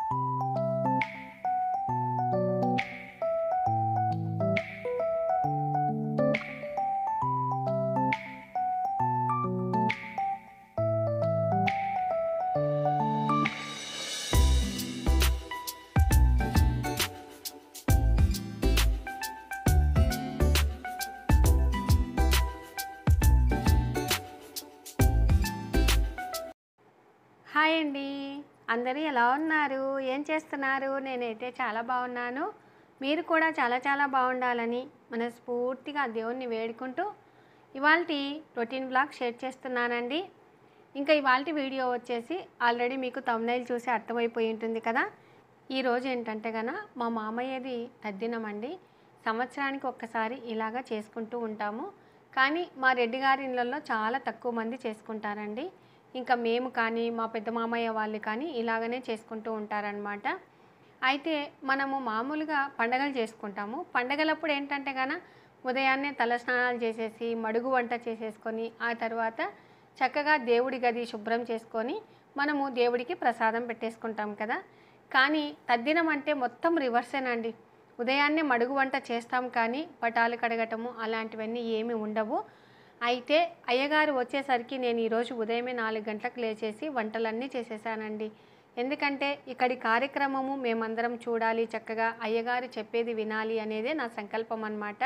Hi అండి అందరూ ఎలా ఉన్నారు ఏం చేస్తున్నారు నేనైతే చాలా బాగున్నాను మీరు కూడా చాలా చాలా బాగుండాలని మనస్ఫూర్తిగా దేవుణ్ణి వేడుకుంటూ ఇవాళ రొటీన్ బ్లాగ్ షేర్ చేస్తున్నానండి ఇంకా ఇవాళ వీడియో వచ్చేసి ఆల్రెడీ మీకు తమ్నైల్ చూసి అర్థమైపోయి ఉంటుంది కదా ఈరోజు ఏంటంటే కన మా మామయ్యది తద్దినమండి సంవత్సరానికి ఒక్కసారి ఇలాగా చేసుకుంటూ ఉంటాము కానీ మా రెడ్డి గారి ఇళ్ళల్లో చాలా తక్కువ మంది చేసుకుంటారండి ఇంకా మేము కానీ మా పెద్ద మామయ్య వాళ్ళు కానీ ఇలాగనే చేసుకుంటూ ఉంటారనమాట అయితే మనము మామూలుగా పండగలు చేసుకుంటాము పండగలప్పుడు ఏంటంటే కన ఉదయాన్నే తలస్నానాలు చేసేసి మడుగు వంట చేసేసుకొని ఆ తర్వాత చక్కగా దేవుడి గది శుభ్రం చేసుకొని మనము దేవుడికి ప్రసాదం పెట్టేసుకుంటాం కదా కానీ తద్దినం అంటే మొత్తం రివర్సేనండి ఉదయాన్నే మడుగు వంట చేస్తాం కానీ పటాలు కడగటము అలాంటివన్నీ ఏమీ ఉండవు అయితే అయ్యగారు వచ్చేసరికి నేను ఈరోజు ఉదయమే నాలుగు గంటలకు లేచేసి వంటలన్నీ చేసేసానండి ఎందుకంటే ఇక్కడి కార్యక్రమము మేమందరం చూడాలి చక్కగా అయ్యగారు చెప్పేది వినాలి అనేదే నా సంకల్పం అన్నమాట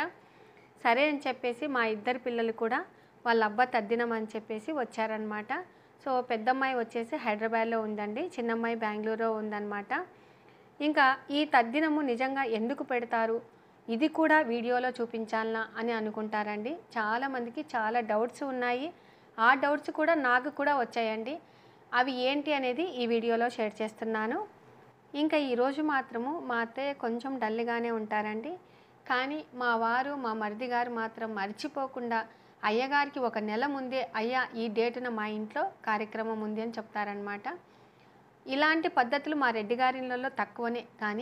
సరే అని చెప్పేసి మా ఇద్దరు పిల్లలు కూడా వాళ్ళ అబ్బా తద్దినం అని చెప్పేసి వచ్చారనమాట సో పెద్దమ్మాయి వచ్చేసి హైదరాబాద్లో ఉందండి చిన్నమ్మాయి బెంగళూరులో ఉందన్నమాట ఇంకా ఈ తద్దినము నిజంగా ఎందుకు పెడతారు ఇది కూడా వీడియోలో చూపించాలనా అని అనుకుంటారండి చాలామందికి చాలా డౌట్స్ ఉన్నాయి ఆ డౌట్స్ కూడా నాకు కూడా వచ్చాయండి అవి ఏంటి అనేది ఈ వీడియోలో షేర్ చేస్తున్నాను ఇంకా ఈరోజు మాత్రము మా అత్తయ్య కొంచెం డల్గానే ఉంటారండి కానీ మా వారు మా మరిది గారు మాత్రం మర్చిపోకుండా అయ్యగారికి ఒక నెల ముందే అయ్యా ఈ డేటున మా ఇంట్లో కార్యక్రమం ఉంది అని చెప్తారనమాట ఇలాంటి పద్ధతులు మా రెడ్డి గారిలో తక్కువనే కానీ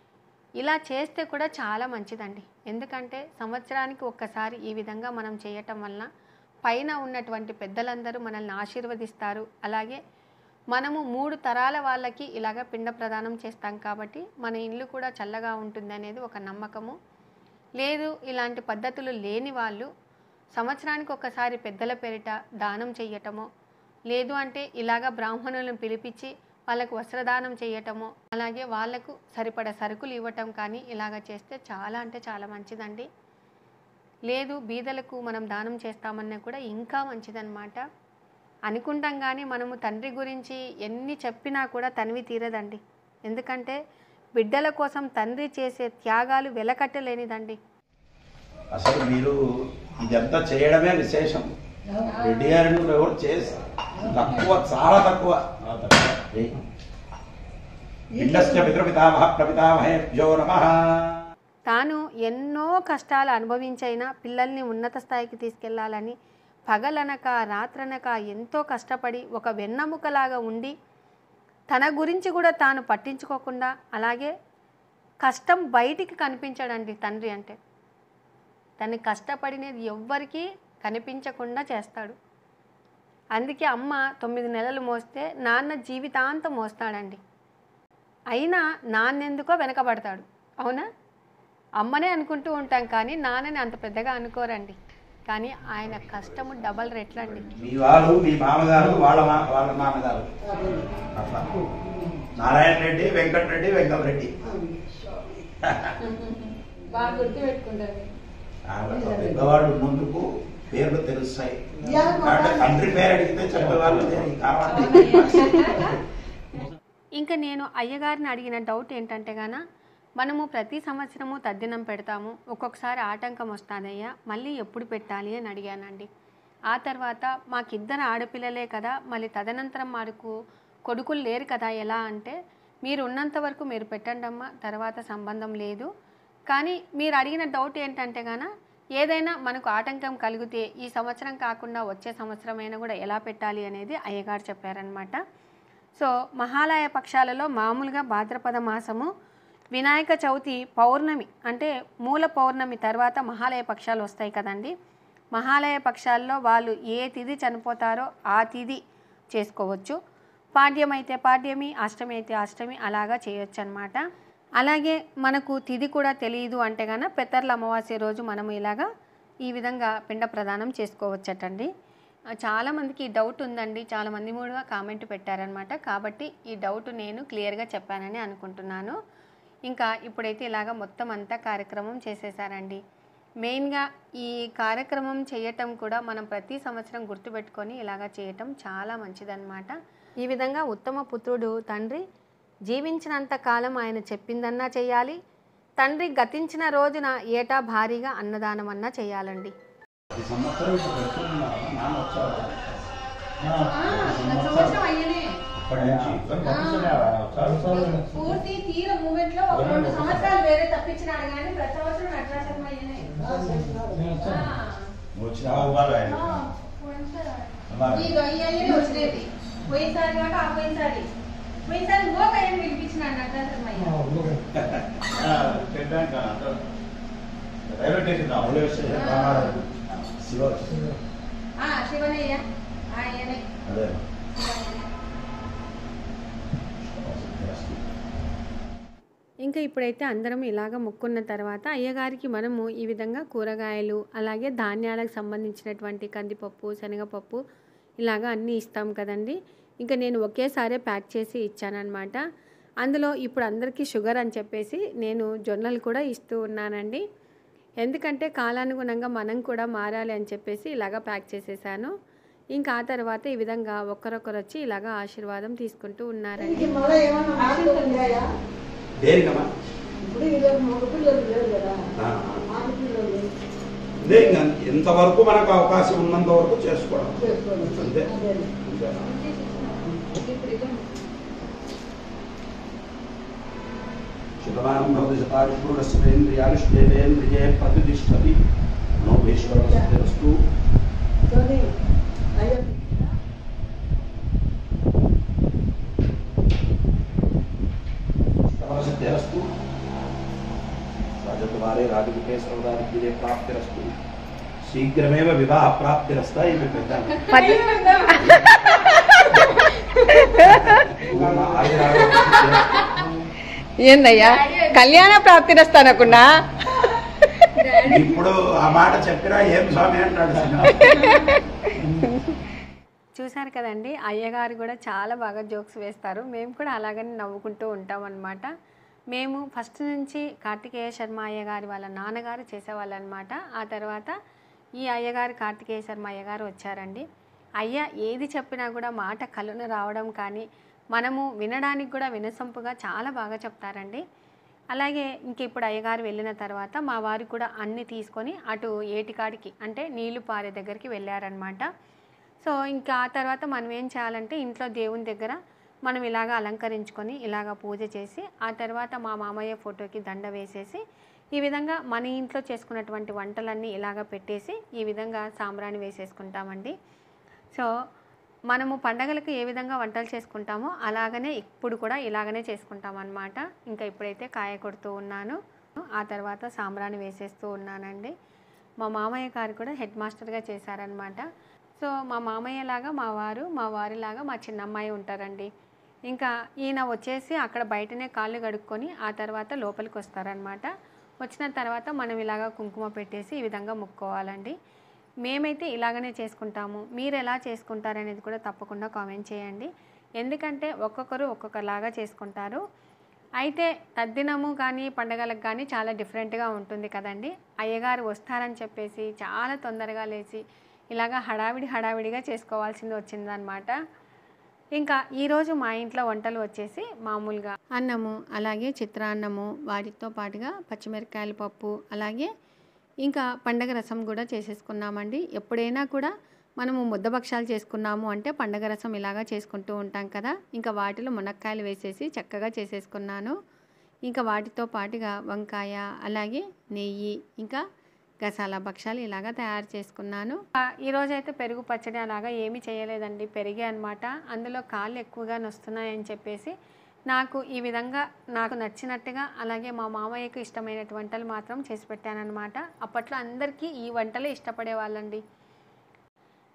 ఇలా చేస్తే కూడా చాలా మంచిదండి ఎందుకంటే సంవత్సరానికి ఒక్కసారి ఈ విధంగా మనం చేయటం వలన పైన ఉన్నటువంటి పెద్దలందరూ మనల్ని ఆశీర్వదిస్తారు అలాగే మనము మూడు తరాల వాళ్ళకి ఇలాగ పిండ ప్రదానం చేస్తాం కాబట్టి మన ఇల్లు కూడా చల్లగా ఉంటుంది అనేది ఒక నమ్మకము లేదు ఇలాంటి పద్ధతులు లేని వాళ్ళు సంవత్సరానికి ఒకసారి పెద్దల పేరిట దానం చెయ్యటమో లేదు అంటే ఇలాగ బ్రాహ్మణులను పిలిపించి వాళ్ళకు వస్త్రదానం చేయటము అలాగే వాళ్ళకు సరిపడ సరుకులు ఇవ్వటం కానీ ఇలాగ చేస్తే చాలా అంటే చాలా మంచిదండి లేదు బీదలకు మనం దానం చేస్తామన్నా కూడా ఇంకా మంచిదన్నమాట అనుకుంటాం కానీ మనము తండ్రి గురించి ఎన్ని చెప్పినా కూడా తనివి తీరదండి ఎందుకంటే బిడ్డల కోసం తండ్రి చేసే త్యాగాలు వెలకట్టలేనిదండి అసలు మీరు ఇదంతా చేయడమే విశేషం రెడ్డి గారిని కూడా ఎవరు చేసి తక్కువ చాలా తక్కువ ఇండస్ట్రీ పితృపితామహ ప్రపితామహేభ్యో నమ తాను ఎన్నో కష్టాలు అనుభవించైనా పిల్లల్ని ఉన్నత స్థాయికి తీసుకెళ్లాలని పగలనక రాత్రనక ఎంతో కష్టపడి ఒక వెన్నెముకలాగా ఉండి తన గురించి కూడా తాను పట్టించుకోకుండా అలాగే కష్టం బయటికి కనిపించడండి తండ్రి అంటే తను కష్టపడినది ఎవ్వరికీ కనిపించకుండా చేస్తాడు అందుకే అమ్మ తొమ్మిది నెలలు మోస్తే నాన్న జీవితాంతం మోస్తాడండి అయినా నాన్నెందుకో వెనకబడతాడు అవునా అమ్మనే అనుకుంటూ ఉంటాం కానీ నాన్నని అంత పెద్దగా అనుకోరండి కానీ ఆయన కష్టము డబల్ రెట్లండి మీ వారు మీ మామగారు వాళ్ళ మా వాళ్ళ నాన్నగారు అట్లా నారాయణ రెడ్డి వెంకటరెడ్డి వెంకటరెడ్డి బాగా గుర్తు పెట్టుకుంటారు పెద్దవాళ్ళు ఉన్నందుకు పేర్లు తెలుస్తాయి అంటే తండ్రి పేరు అడిగితే చెప్పేవాళ్ళు లేరు. కావాలి ఇంకా నేను అయ్యగారిని అడిగిన డౌట్ ఏంటంటే గాన మనము ప్రతి సంవత్సరము తద్దినం పెడతాము ఒక్కొక్కసారి ఆటంకం వస్తుందయ్యా మళ్ళీ ఎప్పుడు పెట్టాలి అని అడిగానండి ఆ తర్వాత మాకిద్దరు ఆడపిల్లలే కదా మళ్ళీ తదనంతరం మాకు కొడుకులు లేరు కదా ఎలా అంటే మీరు ఉన్నంత వరకు మీరు పెట్టండి అమ్మా తర్వాత సంబంధం లేదు కానీ మీరు అడిగిన డౌట్ ఏంటంటే గాన ఏదైనా మనకు ఆటంకం కలిగితే ఈ సంవత్సరం కాకుండా వచ్చే సంవత్సరమైనా కూడా ఎలా పెట్టాలి అనేది అయ్యగారు చెప్పారనమాట సో మహాలయ పక్షాలలో మామూలుగా భాద్రపద మాసము వినాయక చవితి పౌర్ణమి అంటే మూల పౌర్ణమి తర్వాత మహాలయ పక్షాలు వస్తాయి కదండి మహాలయ పక్షాల్లో వాళ్ళు ఏ తిథి చనిపోతారో ఆ తిథి చేసుకోవచ్చు పాడ్యం అయితే పాడ్యమి అష్టమి అయితే అష్టమి అలాగా చేయొచ్చు అనమాట అలాగే మనకు తిది కూడా తెలియదు అంటే కనుక పెత్తర్ల అమావాస్య రోజు మనము ఇలాగా ఈ విధంగా పిండ ప్రదానం చేసుకోవచ్చటండి ఆ, చాలామందికి ఈ డౌట్ ఉందండి చాలామంది కూడా కామెంట్ పెట్టారనమాట కాబట్టి ఈ డౌట్ నేను క్లియర్గా చెప్పానని అనుకుంటున్నాను ఇంకా ఇప్పుడైతే ఇలాగ మొత్తం అంతా కార్యక్రమం చేసేసారండి మెయిన్గా ఈ కార్యక్రమం చేయటం కూడా మనం ప్రతి సంవత్సరం గుర్తుపెట్టుకొని ఇలాగ చేయటం చాలా మంచిదన్నమాట ఈ విధంగా ఉత్తమ పుత్రుడు తండ్రి జీవించినంత కాలం ఆయన చెప్పిందన్నా చేయాలి తండ్రి గతించిన రోజున ఏటా భారీగా అన్నదానం అన్నా చేయాలండి ఈ సంవత్సరం ఇప్పుడు పెట్టుకున్నావా? నాన్న వచ్చావా? సంవత్సరం అయ్యనే ఇప్పటి నుంచి పూర్తి తీర మూమెంట్ లో ఒక రెండు సంవత్సరాలు వేరే తప్పించినాడు కానీ ప్రతి సంవత్సరం నటరాజన్ అయ్యనే నువ్వు వచ్చినావా? ఈ దొయ్య అయ్యనే వచ్చినది పోయినసారి కాక ఆ పోయినసారి పోయినసారి ఇంకొక అయ్యని పిలిపించినాడు నటరాజన్ అయ్య railway station railway station Ramarao. Shiva వచ్చి- ఆ శివనయ్య ఆ అయ్యనే అదే ఇంకా ఇప్పుడైతే అందరం ఇలాగ మొక్కున్న తర్వాత అయ్యగారికి మనము ఈ విధంగా కూరగాయలు అలాగే ధాన్యాలకు సంబంధించినటువంటి కందిపప్పు శనగపప్పు ఇలాగ అన్నీ ఇస్తాం కదండి ఇంకా నేను ఒకేసారి ప్యాక్ చేసి ఇచ్చానమాట అందులో ఇప్పుడు అందరికీ షుగర్ అని చెప్పేసి నేను జొన్నలు కూడా ఇస్తూ ఉన్నానండి ఎందుకంటే కాలానుగుణంగా మనం కూడా మారాలి అని చెప్పేసి ఇలాగ ప్యాక్ చేసేసాను ఇంకా ఆ తర్వాత ఈ విధంగా ఒక్కరొక్కరు వచ్చి ఇలాగ ఆశీర్వాదం తీసుకుంటూ ఉన్నారండి మళ్ళీ ఏమన్నా మార్పులు ఉన్నాయా దేనికమ్మా ఇప్పుడు ఇది మగ పిల్లలు లేరు కదా ఆ. ఆడ పిల్లలు ఇదే ఇంకా ఎంతవరకు మనకు అవకాశం ఉన్నంత వరకు చేసుకోవడం చేసుకోవాలి అంతే అదే అంతేనా? ఇప్పుడు ఇదే శతమానం భవతి శతాయుష్ణుడస్వేంద్రియానుష్ఠేంద్రియే ప్రతిష్టతి మనోభీశ్వరస్తు కానీ అయ్యో सिद्धिरस्तु राजकुमारे राजकुटे सर्वदारिद्र्ये प्राप्तिरस्तु शीघ्रमेव विवाह प्राप्तिरस्ता इति పెద్దాను. పది పూర్ణ ఆయురారోగ్య ఏందయ్యా కళ్యాణ ప్రాప్తిరస్తానకుండా ఇప్పుడు ఆ మాట చెప్పినా ఏం స్వామి అంటాడు చూశారు కదండి అయ్యగారు కూడా చాలా బాగా జోక్స్ వేస్తారు మేము కూడా అలాగని నవ్వుకుంటూ ఉంటాం అనమాట మేము ఫస్ట్ నుంచి కార్తికేయ శర్మ అయ్యగారి వాళ్ళ నాన్నగారు చేసేవాళ్ళు అనమాట ఆ తర్వాత ఈ అయ్యగారు కార్తికేయ శర్మ అయ్యగారు వచ్చారండి అయ్య ఏది చెప్పినా కూడా మాట కలున రావడం కానీ మనము వినడానికి కూడా వినసొంపుగా చాలా బాగా చెప్తారండి అలాగే ఇంక ఇప్పుడు అయ్యగారు వెళ్ళిన తర్వాత మా వారు కూడా అన్ని తీసుకొని అటు ఏటికాడికి అంటే నీళ్లు పారే దగ్గరికి వెళ్ళారనమాట సో ఇంకా ఆ తర్వాత మనం ఏం చేయాలంటే ఇంట్లో దేవుని దగ్గర మనం ఇలాగ అలంకరించుకొని ఇలాగ పూజ చేసి ఆ తర్వాత మా మామయ్య ఫోటోకి దండ వేసేసి ఈ విధంగా మన ఇంట్లో చేసుకున్నటువంటి వంటలన్నీ ఇలాగ పెట్టేసి ఈ విధంగా సాంబ్రాణి వేసేసుకుంటామండి సో మనము పండగలకు ఏ విధంగా వంటలు చేసుకుంటామో అలాగనే ఇప్పుడు కూడా ఇలాగనే చేసుకుంటాం అన్నమాట ఇంకా ఇప్పుడైతే కాయ కొడుతూ ఉన్నాను ఆ తర్వాత సాంబ్రాణి వేసేస్తూ ఉన్నానండి మా మామయ్య గారు కూడా హెడ్ మాస్టర్గా చేశారనమాట సో మా మామయ్య లాగా మా వారు మా వారిలాగా మా చిన్నమ్మాయి ఉంటారండి ఇంకా ఈయన వచ్చేసి అక్కడ బయటనే కాళ్ళు కడుక్కొని ఆ తర్వాత లోపలికి వస్తారనమాట వచ్చిన తర్వాత మనం ఇలాగా కుంకుమ పెట్టేసి ఈ విధంగా ముక్కోవాలండి మేమైతే ఇలాగనే చేసుకుంటాము మీరు ఎలా చేసుకుంటారనేది కూడా తప్పకుండా కామెంట్ చేయండి ఎందుకంటే ఒక్కొక్కరు ఒక్కొక్కలాగా చేసుకుంటారు అయితే తద్దినము కానీ పండగలకు కానీ చాలా డిఫరెంట్గా ఉంటుంది కదండి అయ్యగారు వస్తారని చెప్పేసి చాలా తొందరగా లేచి ఇలాగా హడావిడి హడావిడిగా చేసుకోవాల్సింది వచ్చిందనమాట ఇంకా ఈరోజు మా ఇంట్లో వంటలు వచ్చేసి మామూలుగా అన్నము అలాగే చిత్రాన్నము వాటితో పాటుగా పచ్చిమిరకాయల పప్పు అలాగే ఇంకా పండగ రసం కూడా చేసేసుకున్నామండి ఎప్పుడైనా కూడా మనము ముద్దభక్షాలు చేసుకున్నాము అంటే పండగ రసం ఇలాగా చేసుకుంటూ ఉంటాం కదా ఇంకా వాటిలో మునక్కాయలు వేసేసి చక్కగా చేసేసుకున్నాను ఇంకా వాటితో పాటుగా వంకాయ అలాగే నెయ్యి ఇంకా గసాల భక్షాలు ఇలాగా తయారు చేసుకున్నాను ఆ, ఈరోజు అయితే పెరుగు పచ్చడి అలాగా ఏమీ చేయలేదండి పెరిగే అనమాట అందులో కాళ్ళు ఎక్కువగా నొస్తున్నాయని చెప్పేసి నాకు ఈ విధంగా నాకు నచ్చినట్టుగా అలాగే మా మామయ్యకు ఇష్టమైనటువంటి వంటలు మాత్రం చేసి పెట్టానన్నమాట అప్పట్లో అందరికీ ఈ వంటలే ఇష్టపడే వాళ్ళండి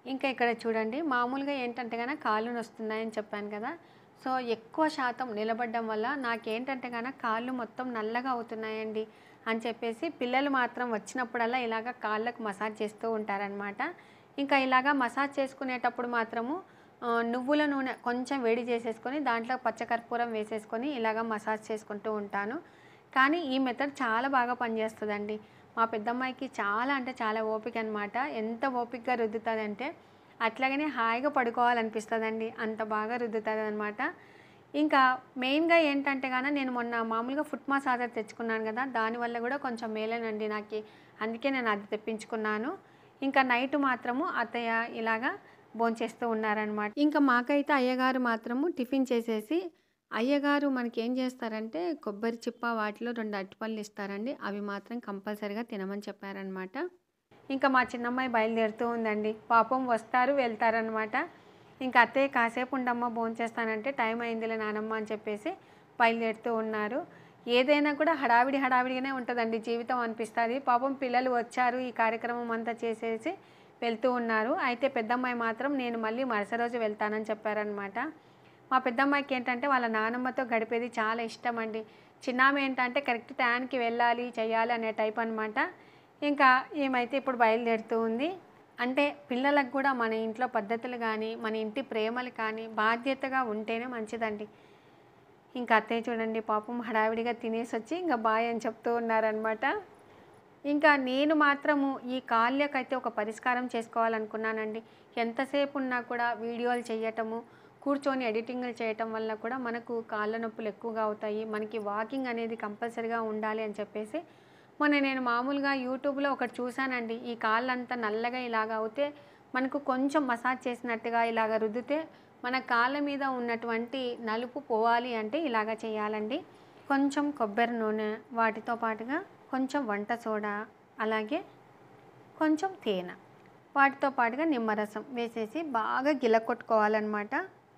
ఇంకా ఇక్కడ చూడండి మామూలుగా ఏంటంటే కనుక కాళ్ళు నొస్తున్నాయని చెప్పాను కదా సో ఎక్కువ శాతం నిలబడడం వల్ల నాకేంటంటే కనుక కాళ్ళు మొత్తం నల్లగా అవుతున్నాయండి అని చెప్పేసి పిల్లలు మాత్రం వచ్చినప్పుడల్లా ఇలాగ కాళ్ళకు మసాజ్ చేస్తూ ఉంటారనమాట ఇంకా ఇలాగా మసాజ్ చేసుకునేటప్పుడు మాత్రము ఆ, నువ్వుల నూనె కొంచెం వేడి చేసేసుకొని దాంట్లో పచ్చకర్పూరం వేసేసుకొని ఇలాగ మసాజ్ చేసుకుంటూ ఉంటాను కానీ ఈ మెథడ్ చాలా బాగా పనిచేస్తుందండి మా పెద్దమ్మాయికి చాలా అంటే చాలా ఓపిక అనమాట ఎంత ఓపికగా రుద్దుతుంది అంటే అట్లాగనే హాయిగా పడుకోవాలనిపిస్తుందండి అంత బాగా రుద్దుతుంది అనమాట ఇంకా మెయిన్గా ఏంటంటే కానీ నేను మొన్న మామూలుగా ఫుట్ మసాజర్ తెచ్చుకున్నాను కదా దానివల్ల కూడా కొంచెం మేలేనండి నాకు అందుకే నేను అది తెప్పించుకున్నాను ఇంకా నైట్ మాత్రము అత్తయ్య ఇలాగా భోంచేస్తూ ఉన్నారనమాట ఇంకా మాకైతే అయ్యగారు మాత్రము టిఫిన్ చేసేసి అయ్యగారు మనకి ఏం చేస్తారంటే కొబ్బరి చిప్ప వాటిలో రెండు అరటిపళ్ళు ఇస్తారండి అవి మాత్రం కంపల్సరిగా తినమని చెప్పారనమాట ఇంకా మా చిన్నమ్మాయి బయలుదేరుతూ ఉందండి పాపం వస్తారు వెళ్తారనమాట ఇంకా అత్తయ్య కాసేపు ఉండమ్మ భోంచేస్తానంటే టైం అయిందిలే నానమ్మ అని చెప్పేసి బయలుదేరుతూ ఉన్నారు ఏదైనా కూడా హడావిడి హడావిడిగానే ఉంటుందండి జీవితం అనిపిస్తుంది పాపం పిల్లలు వచ్చారు ఈ కార్యక్రమం అంతా చేసేసి వెళ్తూ ఉన్నారు అయితే పెద్దమ్మాయి మాత్రం నేను మళ్ళీ మరుసటి రోజు వెళ్తానని చెప్పారనమాట మా పెద్దమ్మాయికి ఏంటంటే వాళ్ళ నానమ్మతో గడిపేది చాలా ఇష్టం అండి చిన్నామె ఏంటంటే కరెక్ట్ టైంకి వెళ్ళాలి చేయాలి అనే టైప్ అనమాట ఇంకా ఏమైతే ఇప్పుడు బయలుదేరుతూ ఉంది అంటే పిల్లలకు కూడా మన ఇంట్లో పద్ధతులు కానీ మన ఇంటి ప్రేమలు కానీ బాధ్యతగా ఉంటేనే మంచిదండి ఇంకా అత్తయ్య చూడండి పాపం హడావిడిగా తినేసి వచ్చి ఇంకా బాయ్ అని చెప్తూ ఉన్నారనమాట ఇంకా నేను మాత్రము ఈ కాళ్ళకైతే ఒక పరిష్కారం చేసుకోవాలనుకున్నానండి ఎంతసేపు ఉన్నా కూడా వీడియోలు చేయటము కూర్చొని ఎడిటింగ్లు చేయటం వల్ల కూడా మనకు కాళ్ళ నొప్పులు ఎక్కువగా అవుతాయి మనకి వాకింగ్ అనేది కంపల్సరిగా ఉండాలి అని చెప్పేసి మొన్న నేను మామూలుగా యూట్యూబ్లో ఒకటి చూశానండి ఈ కాళ్ళంతా నల్లగా ఇలాగ అవుతే మనకు కొంచెం మసాజ్ చేసినట్టుగా ఇలాగ రుద్దితే మన కాళ్ళ మీద ఉన్నటువంటి నలుపు పోవాలి అంటే ఇలాగ చేయాలండి కొంచెం కొబ్బరి నూనె వాటితో పాటుగా కొంచెం వంట సోడా అలాగే కొంచెం తేనె వాటితో పాటుగా నిమ్మరసం వేసేసి బాగా గిలకొట్టుకోవాలన్నమాట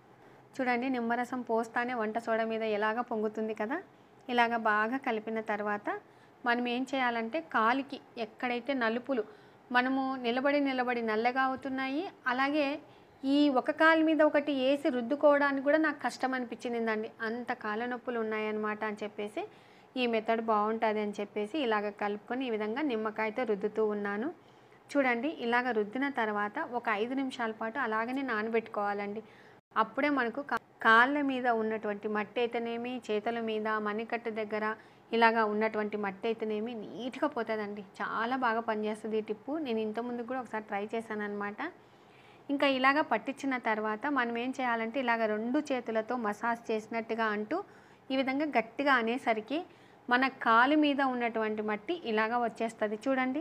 చూడండి నిమ్మరసం పోస్తానే వంట సోడా మీద ఎలాగ పొంగుతుంది కదా ఇలాగ బాగా కలిపిన తర్వాత మనం ఏం చేయాలంటే కాలికి ఎక్కడైతే నలుపులు మనము నిలబడి నిలబడి నల్లగా అవుతున్నాయి అలాగే ఈ ఒక కాలు మీద ఒకటి వేసి రుద్దుకోవడానికి కూడా నాకు కష్టం అనిపించిందండి అంత కాళ్ళ నొప్పులు ఉన్నాయన్నమాట అని చెప్పేసి ఈ మెథడ్ బాగుంటుంది అని చెప్పేసి ఇలాగ కలుపుకొని ఈ విధంగా నిమ్మకాయతో రుద్దుతూ ఉన్నాను చూడండి ఇలాగ రుద్దిన తర్వాత ఒక ఐదు నిమిషాల పాటు అలాగనే నానబెట్టుకోవాలండి అప్పుడే మనకు కా- కాళ్ళ మీద ఉన్నటువంటి మట్టి అయితేనేమి చేతుల మీద మణికట్టు దగ్గర ఇలాగా ఉన్నటువంటి మట్టి అయితేనేమి నీట్గా పోతుందండి చాలా బాగా పనిచేస్తుంది ఈ టిప్పు నేను ఇంతకుముందు కూడా ఒకసారి ట్రై చేశాను అనమాట ఇంకా ఇలాగ పట్టించిన తర్వాత మనం ఏం చేయాలంటే ఇలాగ రెండు చేతులతో మసాజ్ చేసినట్టుగా అంటూ ఈ విధంగా గట్టిగా అనేసరికి మన కాలు మీద ఉన్నటువంటి మట్టి ఇలాగ వచ్చేస్తుంది చూడండి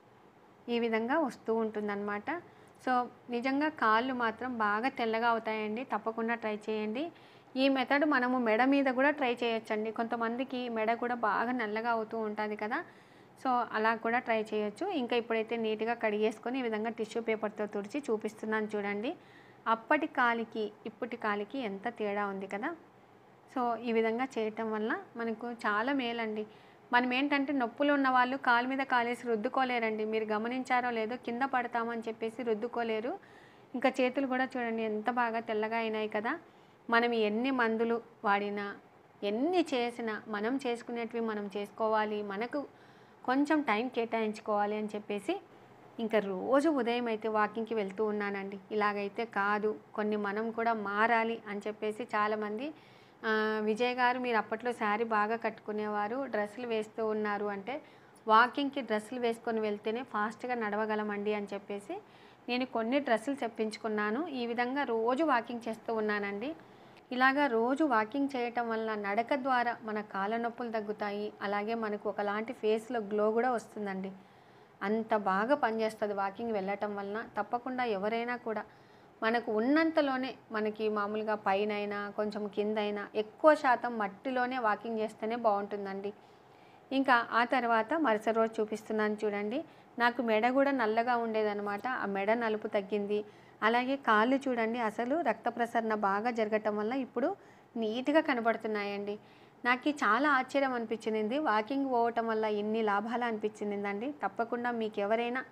ఈ విధంగా వస్తూ ఉంటుందన్నమాట సో నిజంగా కాళ్ళు మాత్రం బాగా తెల్లగా అవుతాయండి తప్పకుండా ట్రై చేయండి ఈ మెథడ్ మనము మెడ మీద కూడా ట్రై చేయొచ్చండి కొంతమందికి మెడ కూడా బాగా నల్లగా అవుతూ ఉంటుంది కదా సో అలా కూడా ట్రై చేయొచ్చు ఇంకా ఇప్పుడైతే నీట్గా కడిగేసుకొని ఈ విధంగా టిష్యూ పేపర్తో తుడిచి చూపిస్తున్నాను చూడండి అప్పటి కాలికి ఇప్పటి కాలికి ఎంత తేడా ఉంది కదా సో ఈ విధంగా చేయటం వల్ల మనకు చాలా మేలండి మనం ఏంటంటే నొప్పులు ఉన్న వాళ్ళు కాలు మీద కాలేసి రుద్దుకోలేరండి మీరు గమనించారో లేదో కింద పడతామని చెప్పేసి రుద్దుకోలేరు ఇంకా చేతులు కూడా చూడండి ఎంత బాగా తెల్లగా అయినాయి కదా మనం ఎన్ని మందులు వాడినా ఎన్ని చేసినా మనం చేసుకునేటివి మనం చేసుకోవాలి మనకు కొంచెం టైం కేటాయించుకోవాలి అని చెప్పేసి ఇంకా రోజు ఉదయం అయితే వాకింగ్కి వెళ్తూ ఉన్నానండి ఇలాగైతే కాదు కొన్ని మనం కూడా మారాలి అని చెప్పేసి చాలామంది ఆ, విజయ్ గారు మీరు అప్పట్లో శారీ బాగా కట్టుకునేవారు డ్రెస్సులు వేస్తూ ఉన్నారు అంటే వాకింగ్కి డ్రెస్సులు వేసుకొని వెళ్తేనే ఫాస్ట్గా నడవగలమండి అని చెప్పేసి నేను కొన్ని డ్రెస్సులు తెప్పించుకున్నాను ఈ విధంగా రోజు వాకింగ్ చేస్తూ ఉన్నానండి ఇలాగా రోజు వాకింగ్ చేయటం వల్ల నడక ద్వారా మన కాళ్ళ నొప్పులు తగ్గుతాయి అలాగే మనకు ఒకలాంటి ఫేస్లో గ్లో కూడా వస్తుందండి అంత బాగా పనిచేస్తుంది వాకింగ్ వెళ్ళటం వలన తప్పకుండా ఎవరైనా కూడా మనకు ఉన్నంతలోనే మనకి మామూలుగా పైనైనా కొంచెం కిందైనా ఎక్కువ శాతం మట్టిలోనే వాకింగ్ చేస్తేనే బాగుంటుందండి ఇంకా ఆ తర్వాత మరుసటి రోజు చూపిస్తున్నాను చూడండి నాకు మెడ కూడా నల్లగా ఉండేదన్నమాట ఆ మెడ నలుపు తగ్గింది అలాగే కాళ్ళు చూడండి అసలు రక్త ప్రసరణ బాగా జరగటం వల్ల ఇప్పుడు నీట్గా కనబడుతున్నాయండి నాకు చాలా ఆశ్చర్యం అనిపించింది వాకింగ్ పోవటం వల్ల ఎన్ని లాభాలు అనిపించిందండి తప్పకుండా మీకు ఎవరైనా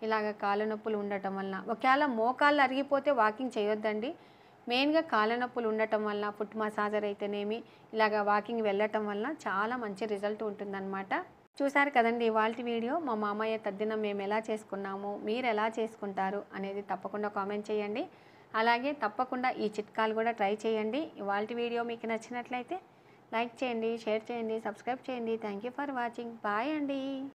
ఇలాగ కాళ్ళ నొప్పులు ఉండటం వలన ఒకవేళ మోకాళ్ళు అరిగిపోతే వాకింగ్ చేయొద్దండి మెయిన్గా కాళ్ళ నొప్పులు ఉండటం వల్ల ఫుట్ మసాజర్ అయితేనేమి ఇలాగ వాకింగ్ వెళ్ళటం వల్ల చాలా మంచి రిజల్ట్ ఉంటుందన్నమాట చూసారు కదండి ఇవాళ వీడియో మా మామయ్య తద్దినం మేము ఎలా చేసుకున్నాము మీరు ఎలా చేసుకుంటారు అనేది తప్పకుండా కామెంట్ చేయండి అలాగే తప్పకుండా ఈ చిట్కాలు కూడా ట్రై చేయండి ఇవాళ వీడియో మీకు నచ్చినట్లయితే లైక్ చేయండి షేర్ చేయండి సబ్స్క్రైబ్ చేయండి thank you for watching bye అండి